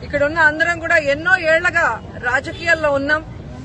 ఇక్కడ ఉన్న అందరం కూడా ఎన్నో ఏళ్లగా రాజకీయాల్లో ఉన్నాం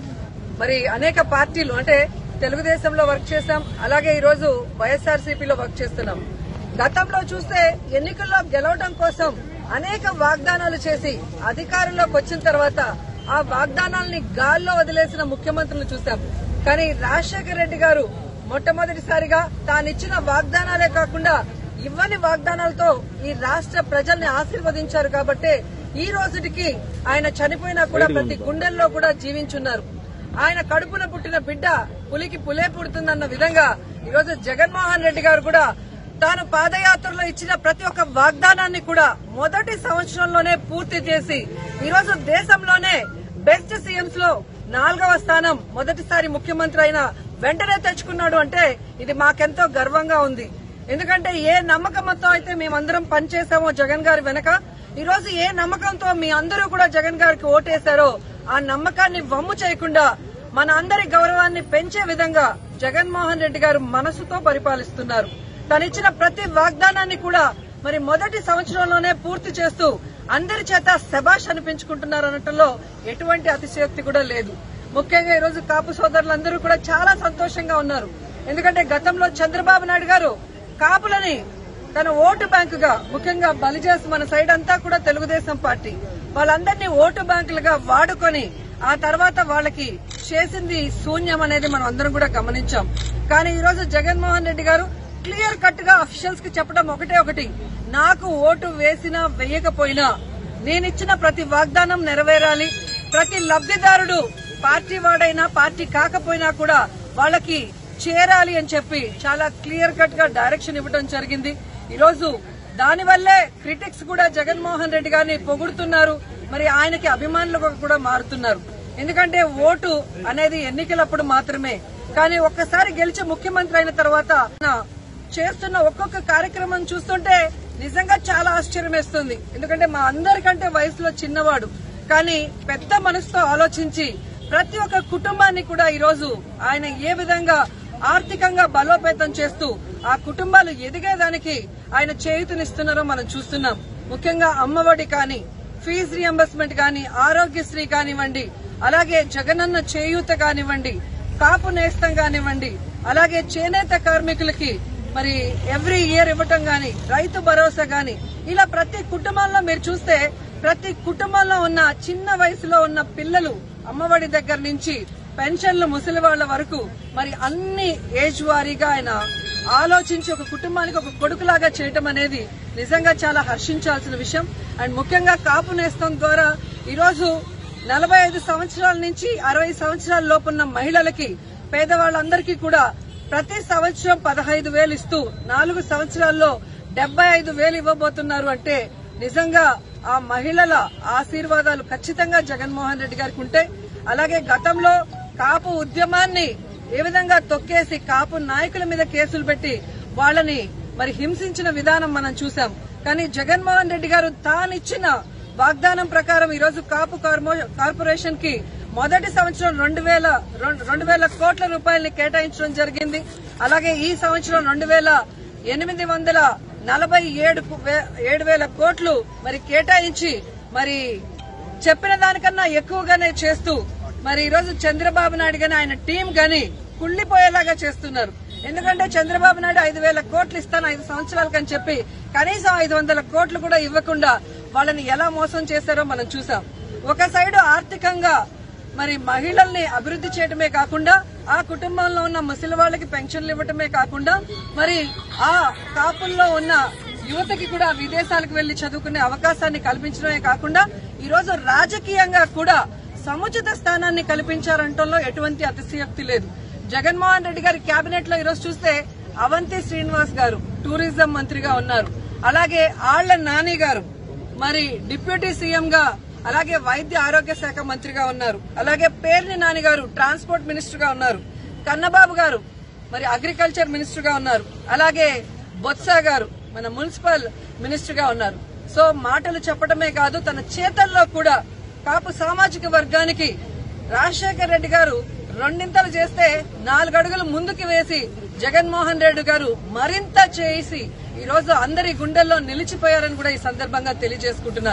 మరి అనేక పార్టీలు అంటే తెలుగుదేశంలో వర్క్ చేశాం అలాగే ఈ రోజు వైఎస్ఆర్సీపీలో వర్క్ చేస్తున్నాం గతంలో చూస్తే ఎన్నికల్లో గెలవడం కోసం అనేక వాగ్దానాలు చేసి అధికారంలోకి వచ్చిన తర్వాత ఆ వాగ్దానాల్ని గాల్లో వదిలేసిన ముఖ్యమంత్రులు చూశాం కానీ రాజశేఖర రెడ్డి గారు మొట్టమొదటిసారిగా తానిచ్చిన వాగ్దానాలే కాకుండా ఇవ్వని వాగ్దానాలతో ఈ రాష్ట్ర ప్రజల్ని ఆశీర్వదించారు కాబట్టే ఈ రోజుటికి ఆయన చనిపోయినా కూడా ప్రతి గుండెల్లో కూడా జీవించున్నారు ఆయన కడుపున పుట్టిన బిడ్డ పులికి పులే పుడుతుందన్న విధంగా ఈరోజు జగన్మోహన్ రెడ్డి గారు కూడా తాను పాదయాత్రలో ఇచ్చిన ప్రతి ఒక్క వాగ్దానాన్ని కూడా మొదటి సంవత్సరంలోనే పూర్తి చేసి ఈరోజు దేశంలోనే బెస్ట్ సీఎంస్ లో నాలుగవ స్థానం మొదటిసారి ముఖ్యమంత్రి అయిన వెంటనే తెచ్చుకున్నాడు అంటే ఇది మాకెంతో గర్వంగా ఉంది ఎందుకంటే ఏ నమ్మకంతో అయితే మేమందరం పనిచేసామో జగన్ గారి వెనక ఈ రోజు ఏ నమ్మకంతో మీ అందరూ కూడా జగన్ గారికి ఓటేశారో ఆ నమ్మకాన్ని వమ్ము చేయకుండా మన అందరి గౌరవాన్ని పెంచే విధంగా జగన్మోహన్ రెడ్డి గారు మనసుతో పరిపాలిస్తున్నారు తనిచ్చిన ప్రతి వాగ్దానాన్ని కూడా మరి మొదటి సంవత్సరంలోనే పూర్తి చేస్తూ అందరి చేత శబాష్ అనిపించుకుంటున్నారు అనటంలో ఎటువంటి అతిశయోక్తి కూడా లేదు ముఖ్యంగా ఈ రోజు కాపు సోదరులందరూ కూడా చాలా సంతోషంగా ఉన్నారు ఎందుకంటే గతంలో చంద్రబాబు నాయుడు గారు కాపులని తన ఓటు బ్యాంకుగా ముఖ్యంగా బలిజేసి మన సైడ్ అంతా కూడా తెలుగుదేశం పార్టీ వాళ్ళందరినీ ఓటు బ్యాంకులుగా వాడుకొని ఆ తర్వాత వాళ్ళకి చేసింది శూన్యం అనేది మనం అందరం కూడా గమనించాం కానీ ఈ రోజు జగన్మోహన్ రెడ్డి గారు క్లియర్ కట్ గా అఫీషియల్స్ కి చెప్పడం ఒకటే ఒకటి నాకు ఓటు వేసినా వేయకపోయినా నేనిచ్చిన ప్రతి వాగ్దానం నెరవేరాలి ప్రతి లబ్దిదారుడు పార్టీ వాడైనా పార్టీ కాకపోయినా కూడా వాళ్ళకి చేరాలి అని చెప్పి చాలా క్లియర్ కట్ గా డైరెక్షన్ ఇవ్వడం జరిగింది ఈరోజు దానివల్లే క్రిటిక్స్ కూడా జగన్మోహన్ రెడ్డి గారిని పొగుడుతున్నారు మరి ఆయనకి అభిమానులుగా కూడా మారుతున్నారు ఎందుకంటే ఓటు అనేది ఎన్నికలప్పుడు మాత్రమే కానీ ఒక్కసారి గెలిచి ముఖ్యమంత్రి అయిన తర్వాత ఆయన చేస్తున్న ఒక్కొక్క కార్యక్రమం చూస్తుంటే నిజంగా చాలా ఆశ్చర్యం వేస్తుంది ఎందుకంటే మా అందరికంటే వయసులో చిన్నవాడు కానీ పెద్ద మనసుతో ఆలోచించి ప్రతి ఒక్క కుటుంబాన్ని కూడా ఈరోజు ఆయన ఏ విధంగా ఆర్థికంగా బలోపేతం చేస్తూ ఆ కుటుంబాలు ఎదిగేదానికి ఆయన చేయుతనిస్తున్నారో మనం చూస్తున్నాం ముఖ్యంగా అమ్మఒడి కానీ ఫీజు రియంబర్స్మెంట్ కానీ ఆరోగ్యశ్రీ కానివ్వండి అలాగే జగనన్న చేయూత కానివ్వండి కాపు నేస్తం కానివ్వండి అలాగే చేనేత కార్మికులకి మరి ఎవ్రీ ఇయర్ ఇవ్వటం గాని రైతు భరోసా గాని ఇలా ప్రతి కుటుంబంలో మీరు చూస్తే ప్రతి కుటుంబంలో ఉన్న చిన్న వయసులో ఉన్న పిల్లలు అమ్మఒడి దగ్గర నుంచి పెన్షన్లు ముసలి వాళ్ళ వరకు మరి అన్ని ఏజ్ వారీగా ఆయన ఆలోచించి ఒక కుటుంబానికి ఒక కొడుకులాగా చేయటం అనేది నిజంగా చాలా హర్షించాల్సిన విషయం అండ్ ముఖ్యంగా కాపు నేస్తం ద్వారా ఈరోజు నలభై ఐదు సంవత్సరాల నుంచి అరవై సంవత్సరాల లోపున్న మహిళలకి పేదవాళ్ళందరికీ కూడా ప్రతి సంవత్సరం పదహైదు వేలు ఇస్తూ నాలుగు సంవత్సరాల్లో డెబ్బై ఐదు వేలు ఇవ్వబోతున్నారు అంటే నిజంగా ఆ మహిళల ఆశీర్వాదాలు ఖచ్చితంగా జగన్మోహన్ రెడ్డి గారికి ఉంటే అలాగే గతంలో కాపు ఉద్యమాన్ని ఏ విధంగా తొక్కేసి కాపు నాయకుల మీద కేసులు పెట్టి వాళ్ళని మరి హింసించిన విధానం మనం చూసాం కానీ జగన్మోహన్ రెడ్డి గారు తానిచ్చిన వాగ్దానం ప్రకారం ఈ రోజు కాపు కార్మో- కార్పొరేషన్ కి మొదటి సంవత్సరం రెండు వేల రెండు వేల కోట్ల రూపాయలని కేటాయించడం జరిగింది అలాగే ఈ సంవత్సరం రెండు వేల ఎనిమిది వందల నలభై ఏడు వే- ఏడు వేల కోట్లు మరి కేటాయించి మరి చెప్పిన దానికన్నా ఎక్కువగానే చేస్తూ మరి ఈరోజు చంద్రబాబు నాయుడు గాని ఆయన టీం గాని కుళ్లిపోయేలాగా చేస్తున్నారు ఎందుకంటే చంద్రబాబు నాయుడు ఐదు వేల కోట్లు ఇస్తాను ఐదు సంవత్సరాలకని చెప్పి కనీసం ఐదు వందల కోట్లు కూడా ఇవ్వకుండా వాళ్ళని ఎలా మోసం చేశారో మనం చూసాం ఒక సైడు ఆర్థికంగా మరి మహిళల్ని అభివృద్ధి చేయడమే కాకుండా ఆ కుటుంబంలో ఉన్న ముసలి వాళ్ళకి పెన్షన్లు ఇవ్వటమే కాకుండా మరి ఆ కాపుల్లో ఉన్న యువతకి కూడా విదేశాలకు వెళ్లి చదువుకునే అవకాశాన్ని కల్పించడమే కాకుండా ఈ రోజు రాజకీయంగా కూడా సముచిత స్థానాన్ని కల్పించారంటంలో ఎటువంటి అతిశయోక్తి లేదు జగన్మోహన్ రెడ్డి గారి కేబినెట్ లో ఈరోజు చూస్తే అవంతి శ్రీనివాస్ గారు టూరిజం మంత్రిగా ఉన్నారు అలాగే ఆళ్ల నాని గారు మరి డిప్యూటీ సీఎం గా అలాగే వైద్య ఆరోగ్య శాఖ మంత్రిగా ఉన్నారు అలాగే పేర్ని నాని గారు ట్రాన్స్పోర్ట్ మినిస్టర్ గా ఉన్నారు కన్నబాబు గారు మరి అగ్రికల్చర్ మినిస్టర్ గా ఉన్నారు అలాగే బొత్స గారు మన మున్సిపల్ మినిస్టర్ గా ఉన్నారు సో మాటలు చెప్పడమే కాదు తన చేతల్లో కూడా కాపు సామాజిక వర్గానికి రాజశేఖర్ రెడ్డి గారు రెండింతలు చేస్తే నాలుగు అడుగులు ముందుకు వేసి జగన్మోహన్ రెడ్డి గారు మరింత చేసి ఈ రోజు అందరి గుండెల్లో నిలిచిపోయారని కూడా ఈ సందర్భంగా తెలియజేసుకుంటున్నాను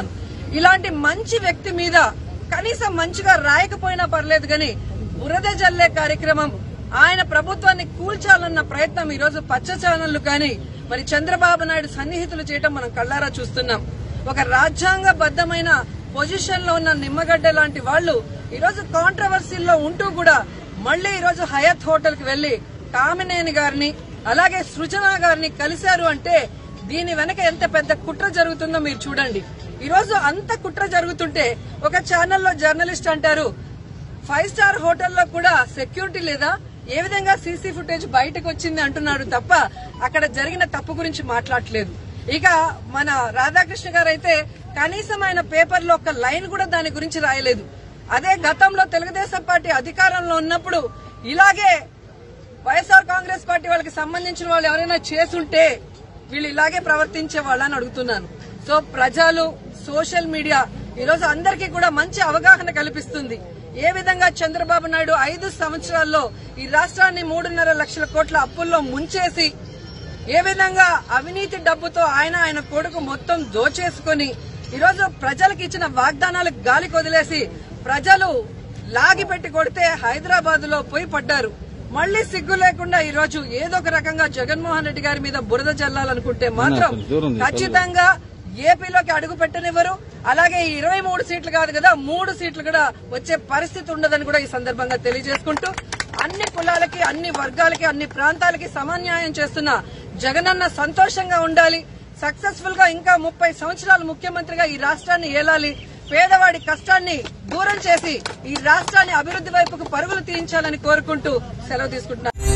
ఇలాంటి మంచి వ్యక్తి మీద కనీసం మంచిగా రాయకపోయినా పర్లేదు గాని బురద జల్లే కార్యక్రమం ఆయన ప్రభుత్వాన్ని కూల్చాలన్న ప్రయత్నం ఈ రోజు పచ్చ ఛానళ్లు కానీ మరి చంద్రబాబు నాయుడు సన్నిహితులు చేయటం మనం కళ్ళారా చూస్తున్నాం ఒక రాజ్యాంగబద్దమైన పొజిషన్ లో ఉన్న నిమ్మగడ్డ లాంటి వాళ్ళు ఈ రోజు కాంట్రవర్సీల్లో ఉంటూ కూడా మళ్ళీ ఈ రోజు హయత్ హోటల్ కి వెళ్లి కామినేని గారిని అలాగే సృజన గారిని కలిశారు అంటే దీని వెనక ఎంత పెద్ద కుట్ర జరుగుతుందో మీరు చూడండి ఈ రోజు అంత కుట్ర జరుగుతుంటే ఒక ఛానల్లో జర్నలిస్ట్ అంటారు ఫైవ్ స్టార్ హోటల్లో కూడా సెక్యూరిటీ లేదా ఏ విధంగా సీసీ ఫుటేజ్ బయటకు వచ్చింది అంటున్నాడు తప్ప అక్కడ జరిగిన తప్పు గురించి మాట్లాడట్లేదు ఇక మన రాధాకృష్ణ గారు అయితే కనీసం ఆయన పేపర్లో ఒక లైన్ కూడా దాని గురించి రాయలేదు అదే గతంలో తెలుగుదేశం పార్టీ అధికారంలో ఉన్నప్పుడు ఇలాగే వైఎస్ఆర్ కాంగ్రెస్ పార్టీ వాళ్ళకి సంబంధించిన వాళ్ళు ఎవరైనా చేసుంటే వీళ్ళు ఇలాగే ప్రవర్తించే వాళ్ళని అడుగుతున్నాను సో ప్రజలు సోషల్ మీడియా ఈ రోజు అందరికీ కూడా మంచి అవగాహన కల్పిస్తుంది ఏ విధంగా చంద్రబాబు నాయుడు ఐదు సంవత్సరాల్లో ఈ రాష్ట్రాన్ని మూడున్నర లక్షల కోట్ల అప్పుల్లో ముంచేసి ఏ విధంగా అవినీతి డబ్బుతో ఆయన ఆయన కొడుకు మొత్తం దోచేసుకుని ఈరోజు ప్రజలకు ఇచ్చిన వాగ్దానాలు గాలికి వదిలేసి ప్రజలు లాగి పెట్టి కొడితే హైదరాబాద్ లో పోయి పడ్డారు మళ్లీ సిగ్గు లేకుండా ఈ రోజు ఏదో ఒక రకంగా జగన్మోహన్ రెడ్డి గారి మీద బురద జల్లాలనుకుంటే మాత్రం ఖచ్చితంగా ఏపీలోకి అడుగు పెట్టనివ్వరు అలాగే ఈ ఇరవై మూడు సీట్లు కాదు కదా మూడు సీట్లు కూడా వచ్చే పరిస్థితి ఉండదని కూడా ఈ సందర్భంగా తెలియజేసుకుంటూ అన్ని కులాలకి అన్ని వర్గాలకి అన్ని ప్రాంతాలకి సమన్యాయం చేస్తున్న జగనన్న సంతోషంగా ఉండాలి సక్సెస్ఫుల్ గా ఇంకా ముప్పై సంవత్సరాలు ముఖ్యమంత్రిగా ఈ రాష్ట్రాన్ని ఏలాలి పేదవాడి కష్టాన్ని దూరం చేసి ఈ రాష్ట్రాన్ని అభివృద్ధి వైపుకు పరుగులు తీయించాలని కోరుకుంటూ సెలవు తీసుకుంటున్నాను